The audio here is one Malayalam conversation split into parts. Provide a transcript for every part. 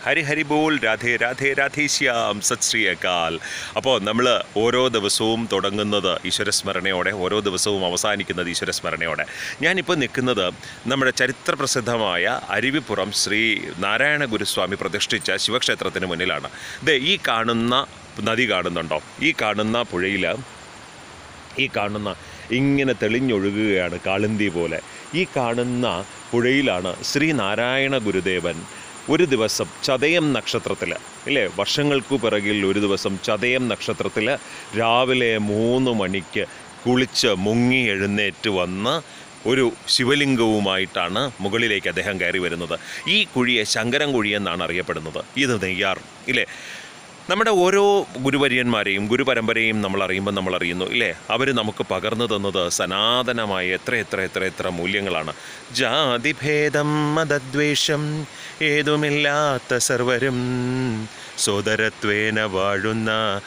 ഹരി ഹരി ബോൾ രാധേ രാധേ രാധേശ്യാം സത് ശ്രീ അകാൽ അപ്പോൾ നമ്മൾ ഓരോ ദിവസവും തുടങ്ങുന്നത് ഈശ്വരസ്മരണയോടെ ഓരോ ദിവസവും അവസാനിക്കുന്നത് ഈശ്വരസ്മരണയോടെ ഞാനിപ്പോൾ നിൽക്കുന്നത് നമ്മുടെ ചരിത്രപ്രസിദ്ധമായ അരുവിപ്പുറം ശ്രീ നാരായണ ഗുരുസ്വാമി പ്രതിഷ്ഠിച്ച ശിവക്ഷേത്രത്തിന് മുന്നിലാണ് ദേ ഈ കാണുന്ന നദി കാണുന്നുണ്ടോ ഈ കാണുന്ന പുഴയിൽ ഈ കാണുന്ന ഇങ്ങനെ തെളിഞ്ഞൊഴുകുകയാണ് കാളിന്തി പോലെ ഈ കാണുന്ന പുഴയിലാണ് ശ്രീനാരായണ ഗുരുദേവൻ ഒരു ദിവസം ചതയം നക്ഷത്രത്തിൽ ഇല്ലേ വർഷങ്ങൾക്കു പിറകിൽ ഒരു ദിവസം ചതയം നക്ഷത്രത്തിൽ രാവിലെ മൂന്ന് മണിക്ക് കുളിച്ച് മുങ്ങി എഴുന്നേറ്റ് വന്ന് ഒരു ശിവലിംഗവുമായിട്ടാണ് മുകളിലേക്ക് അദ്ദേഹം കയറി വരുന്നത് ഈ കുഴിയെ ശങ്കരൻ കുഴി എന്നാണ് അറിയപ്പെടുന്നത് ഇത് നെയ്യാർ ഇല്ലേ നമ്മുടെ ഓരോ ഗുരുവര്യന്മാരെയും ഗുരുപരമ്പരയും നമ്മൾ അറിയുമ്പോൾ നമ്മൾ അറിയുന്നു ഇല്ലേ അവർ നമുക്ക് പകർന്നു തന്നത് സനാതനമായ എത്ര എത്ര എത്ര എത്ര മൂല്യങ്ങളാണ് ജാതിഭേദം മതദ്വേഷം ഏതുമില്ലാത്ത സർവരും സോദരത്വേന വാഴുന്ന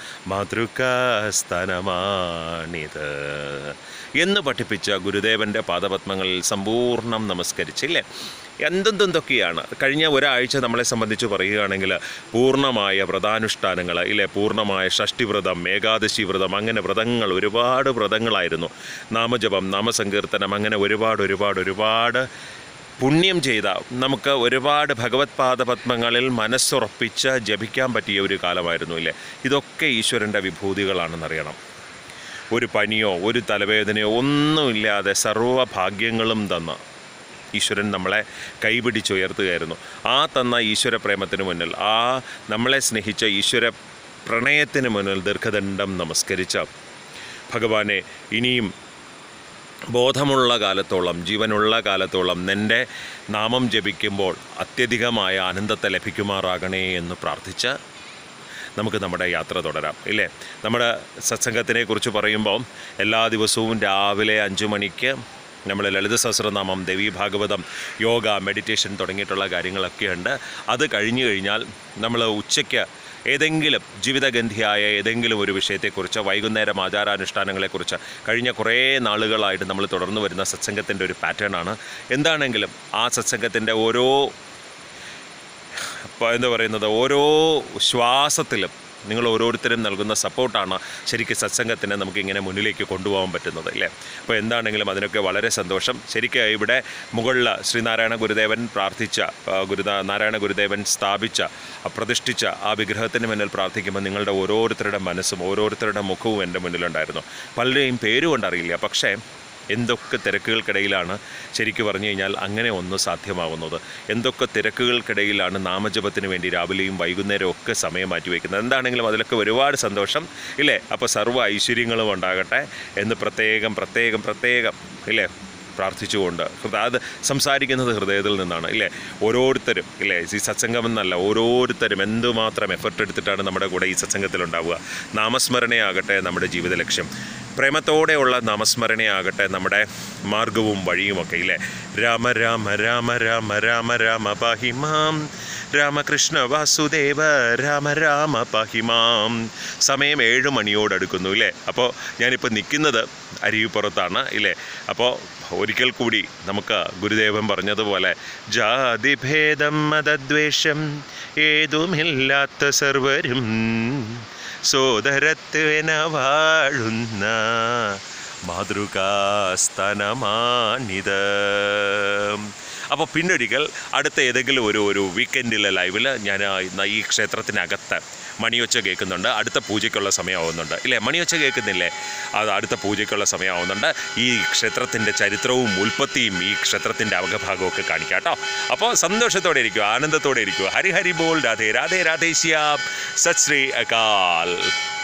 മാതൃകാസ്ഥാനമാണിത് എന്ന് പഠിപ്പിച്ച ഗുരുദേവൻ്റെ പാദപത്മങ്ങളിൽ സമ്പൂർണ്ണം നമസ്കരിച്ചില്ലേ എന്തെന്തെന്തൊക്കെയാണ് കഴിഞ്ഞ ഒരാഴ്ച നമ്മളെ സംബന്ധിച്ച് പറയുകയാണെങ്കിൽ പൂർണ്ണമായ വ്രതാനുഷ്ഠാനങ്ങൾ ഇല്ലേ പൂർണ്ണമായ ഷഷ്ടിവ്രതം ഏകാദശി വ്രതം അങ്ങനെ വ്രതങ്ങൾ ഒരുപാട് വ്രതങ്ങളായിരുന്നു നാമജപം നാമസങ്കീർത്തനം അങ്ങനെ ഒരുപാട് ഒരുപാട് ഒരുപാട് പുണ്യം ചെയ്ത നമുക്ക് ഒരുപാട് ഭഗവത് പാദപത്മങ്ങളിൽ മനസ്സുറപ്പിച്ച് ജപിക്കാൻ പറ്റിയ ഒരു കാലമായിരുന്നു ഇല്ലേ ഇതൊക്കെ ഈശ്വരൻ്റെ വിഭൂതികളാണെന്നറിയണം ഒരു പനിയോ ഒരു തലവേദനയോ ഒന്നുമില്ലാതെ സർവ്വഭാഗ്യങ്ങളും തന്ന് ഈശ്വരൻ നമ്മളെ കൈപിടിച്ചുയർത്തുകയായിരുന്നു ആ തന്ന ഈശ്വര പ്രേമത്തിന് മുന്നിൽ ആ നമ്മളെ സ്നേഹിച്ച ഈശ്വര പ്രണയത്തിന് മുന്നിൽ ദീർഘദണ്ഡം നമസ്കരിച്ച ഭഗവാനെ ഇനിയും ബോധമുള്ള കാലത്തോളം ജീവനുള്ള കാലത്തോളം നിൻ്റെ നാമം ജപിക്കുമ്പോൾ അത്യധികമായ ആനന്ദത്തെ ലഭിക്കുമാറാകണേ എന്ന് പ്രാർത്ഥിച്ച് നമുക്ക് നമ്മുടെ യാത്ര തുടരാം ഇല്ലേ നമ്മുടെ സത്സംഗത്തിനെ കുറിച്ച് പറയുമ്പോൾ എല്ലാ ദിവസവും രാവിലെ അഞ്ചു മണിക്ക് നമ്മൾ ലളിത സഹസ്രനാമം ദേവി ഭാഗവതം യോഗ മെഡിറ്റേഷൻ തുടങ്ങിയിട്ടുള്ള കാര്യങ്ങളൊക്കെ ഉണ്ട് അത് കഴിഞ്ഞു കഴിഞ്ഞാൽ നമ്മൾ ഉച്ചയ്ക്ക് ഏതെങ്കിലും ജീവിതഗന്ധിയായ ഏതെങ്കിലും ഒരു വിഷയത്തെക്കുറിച്ച് വൈകുന്നേരം ആചാരാനുഷ്ഠാനങ്ങളെക്കുറിച്ച് കഴിഞ്ഞ കുറേ നാളുകളായിട്ട് നമ്മൾ തുടർന്നു വരുന്ന സത്സംഗത്തിൻ്റെ ഒരു പാറ്റേൺ ആണ് എന്താണെങ്കിലും ആ സത്സംഗത്തിൻ്റെ ഓരോ ഇപ്പോൾ എന്താ പറയുന്നത് ഓരോ ശ്വാസത്തിലും നിങ്ങൾ ഓരോരുത്തരും നൽകുന്ന സപ്പോർട്ടാണ് ശരിക്കും സത്സംഗത്തിനെ നമുക്ക് ഇങ്ങനെ മുന്നിലേക്ക് കൊണ്ടുപോകാൻ പറ്റുന്നത് അല്ലേ അപ്പോൾ എന്താണെങ്കിലും അതിനൊക്കെ വളരെ സന്തോഷം ശരിക്കും ഇവിടെ മുകളിൽ ശ്രീനാരായണ ഗുരുദേവൻ പ്രാർത്ഥിച്ച ആ, ഗുരുനാ നാരായണ ഗുരുദേവൻ സ്ഥാപിച്ച ആ, പ്രതിഷ്ഠിച്ച ആ വിഗ്രഹത്തിന് മുന്നിൽ പ്രാർത്ഥിക്കുമ്പോൾ നിങ്ങളുടെ ഓരോരുത്തരുടെ മനസ്സും ഓരോരുത്തരുടെ മുഖവും എൻ്റെ മുന്നിലുണ്ടായിരുന്നു പലരെയും പേരുകൊണ്ട് അറിയില്ല പക്ഷേ എന്തൊക്കെ തിരക്കുകൾക്കിടയിലാണ് ശരിക്കു പറഞ്ഞു കഴിഞ്ഞാൽ അങ്ങനെ ഒന്ന് സാധ്യമാവുന്നത് എന്തൊക്കെ തിരക്കുകൾക്കിടയിലാണ് നാമജപത്തിന് വേണ്ടി രാവിലെയും വൈകുന്നേരവും ഒക്കെ സമയം മാറ്റി വയ്ക്കുന്നത് എന്താണെങ്കിലും അതിലൊക്കെ ഒരുപാട് സന്തോഷം ഇല്ലേ അപ്പോൾ സർവ്വ ഐശ്വര്യങ്ങളും ഉണ്ടാകട്ടെ എന്ന് പ്രത്യേകം പ്രത്യേകം പ്രത്യേകം ഇല്ലേ പ്രാർത്ഥിച്ചുകൊണ്ട് ഹൃദയ അത് സംസാരിക്കുന്നത് ഹൃദയത്തിൽ നിന്നാണ് ഇല്ലേ ഓരോരുത്തരും ഇല്ലേ ഈ സത്സംഗം എന്നല്ല ഓരോരുത്തരും എന്തുമാത്രം എഫർട്ട് എടുത്തിട്ടാണ് നമ്മുടെ കൂടെ ഈ സത്സംഗത്തിലുണ്ടാവുക നാമസ്മരണയാകട്ടെ നമ്മുടെ ജീവിത ലക്ഷ്യം പ്രേമത്തോടെയുള്ള നാമസ്മരണയാകട്ടെ നമ്മുടെ മാർഗവും വഴിയുമൊക്കെ ഇല്ലേ രാമ രാമ രാമ രാമ രാമ രാമ പാഹിമാം രാമകൃഷ്ണ വാസുദേവ രാമ രാമ പാഹിമാം സമയം ഏഴ് മണിയോടടുക്കുന്നു ഇല്ലേ അപ്പോൾ ഞാനിപ്പോൾ നിൽക്കുന്നത് അരുവിപ്പുറത്താണ് ഇല്ലേ അപ്പോൾ ഒരിക്കൽ കൂടി നമുക്ക് ഗുരുദേവൻ പറഞ്ഞതുപോലെ ജാതിഭേദം മതദ്വേഷം ഏതുമില്ലാത്ത സർവരും സോദരത്വന വാഴുന്ന മാതൃകാസ്തനമാണിത് അപ്പോൾ പിന്നൊരിക്കൽ അടുത്ത ഏതെങ്കിലും ഒരു ഒരു വീക്കെൻഡിലെ ലൈവിൽ ഞാൻ ഇന്ന് ഈ ക്ഷേത്രത്തിനകത്ത് മണിയൊച്ച കേൾക്കുന്നുണ്ട് അടുത്ത പൂജയ്ക്കുള്ള സമയമാവുന്നുണ്ട് ഇല്ലേ മണിയൊച്ച കേൾക്കുന്നില്ലേ അത് അടുത്ത പൂജയ്ക്കുള്ള സമയമാവുന്നുണ്ട് ഈ ക്ഷേത്രത്തിൻ്റെ ചരിത്രവും ഉൽപ്പത്തിയും ഈ ക്ഷേത്രത്തിൻ്റെ അവകഭാഗവും ഒക്കെ കാണിക്കാം കേട്ടോ അപ്പോൾ സന്തോഷത്തോടെ ഇരിക്കുക ആനന്ദത്തോടെ ഇരിക്കുക ഹരി ഹരി ബോൾ രാധേ രാധേ രാധേശ്യാം സത് ശ്രീ അകാൽ